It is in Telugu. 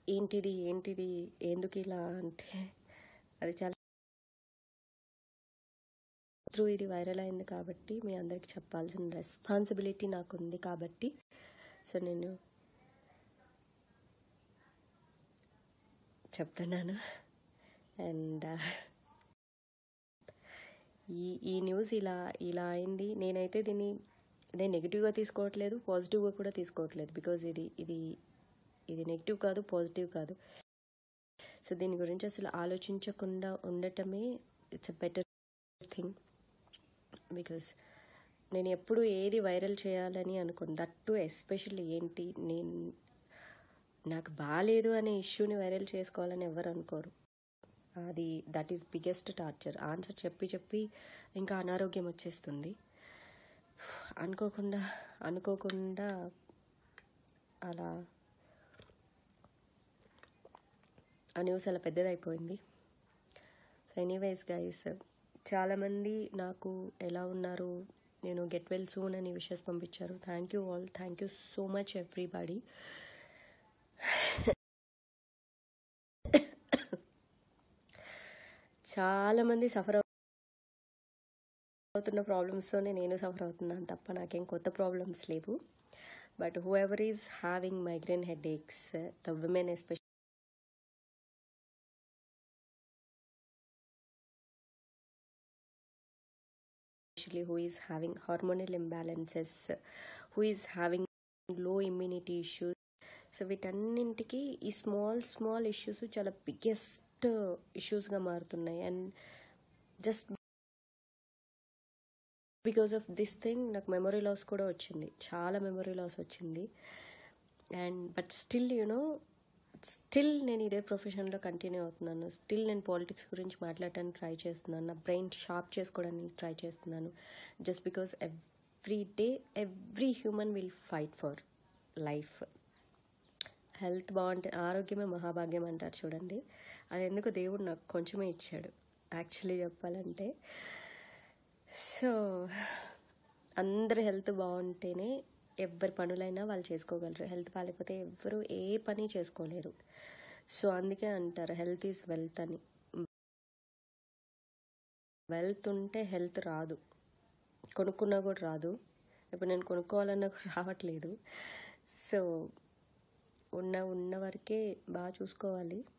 ఏంటిది ఏంటిది ఎందుకు ఇలా అంటే అది చాలా త్రూ ఇది వైరల్ అయింది కాబట్టి మీ అందరికి చెప్పాల్సిన రెస్పాన్సిబిలిటీ నాకు ఉంది కాబట్టి సో నేను చెప్తున్నాను అండ్ ఈ ఈ న్యూస్ ఇలా ఇలా అయింది నేనైతే దీన్ని నేను నెగిటివ్గా తీసుకోవట్లేదు పాజిటివ్గా కూడా తీసుకోవట్లేదు బికాజ్ ఇది ఇది ఇది నెగిటివ్ కాదు పాజిటివ్ కాదు సో దీని గురించి అసలు ఆలోచించకుండా ఉండటమే it's a better thing because నేను ఎప్పుడు ఏది వైరల్ చేయాలని అనుకోను దట్ టు ఎస్పెషల్లీ ఏంటి నేను నాకు బాగాలేదు అనే ఇష్యూని వైరల్ చేసుకోవాలని ఎవరు అనుకోరు అది that is biggest torture answer చెప్పి చెప్పి ఇంకా అనారోగ్యం వచ్చేస్తుంది అనుకోకుండా అనుకోకుండా అలా ఆ న్యూస్ అలా పెద్దదైపోయింది సో ఎనీవేస్ గైస్ చాలామంది నాకు ఎలా ఉన్నారు నేను గెట్ వెల్ సూన్ అని విషెస్ పంపించారు thank you all thank you so much everybody చాలామంది సఫర్ అవుతున్న ప్రాబ్లమ్స్తోనే నేను సఫర్ అవుతున్నాను తప్ప నాకేం కొత్త ప్రాబ్లమ్స్ లేవు but whoever is having migraine headaches the women especial especially who is having hormonal imbalances, who is having low immunity issues. So వీటన్నింటికి ఈ స్మాల్ స్మాల్ ఇష్యూస్ చాలా బిగ్గెస్ట్ ఇష్యూస్గా మారుతున్నాయి and just because of this thing నాకు మెమొరీ లాస్ కూడా వచ్చింది చాలా మెమొరీ లాస్ వచ్చింది and but still you know still నేను ఇదే ప్రొఫెషన్లో కంటిన్యూ అవుతున్నాను స్టిల్ నేను పాలిటిక్స్ గురించి మాట్లాడటానికి ట్రై చేస్తున్నాను నా బ్రెయిన్ షార్ప్ చేసుకోవడానికి ట్రై చేస్తున్నాను just because every day every human will fight for life health బాగుంటే ఆరోగ్యమే మహాభాగ్యం అంటారు చూడండి అది ఎందుకు దేవుడు నాకు కొంచెమే ఇచ్చాడు యాక్చువల్లీ చెప్పాలంటే సో అందరి హెల్త్ బాగుంటేనే ఎవరి పనులైనా వాళ్ళు చేసుకోగలరు హెల్త్ బాగాలేకపోతే ఎవ్వరు ఏ పని చేసుకోలేరు సో అందుకే అంటారు హెల్త్ ఈజ్ వెల్త్ అని వెల్త్ ఉంటే హెల్త్ రాదు కొనుక్కున్నా కూడా రాదు ఇప్పుడు నేను కొనుక్కోవాలన్నా కూడా రావట్లేదు సో ఉన్న ఉన్న వరకే బాగా చూసుకోవాలి